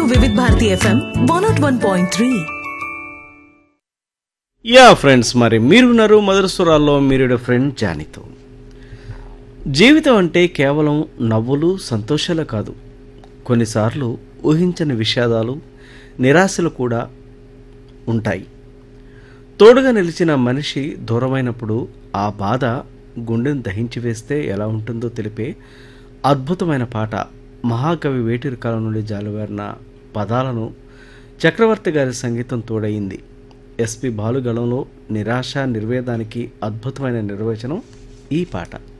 వివిధ Bharati FM one nought one point three yeah friends మరి మీరున్నారు మధుర స్వరాల్లో మీరు ఫ్రెండ్ జానీతో జీవితం అంటే కేవలం నవ్వులు సంతోషాలు కాదు కొన్నిసార్లు ఊహించని విషాదాలు నిరాశలు కూడా ఉంటాయి తోడుగా నిలిచిన మనిషి దూరమైనప్పుడు ఆ బాధ గుండెను దహించి వేస్తే ఎలా ఉంటుందో తెలిపే అద్భుతమైన పాట మహాకవి వేటూరి కాలం నుండి జాలువారిన పదాలను చక్రవర్తి గారి సంగీతం తోడయింది ఎస్పి బాలుగళంలో నిరాశ నిర్వేదానికి అద్భుతమైన నిర్వచనం ఈ పాట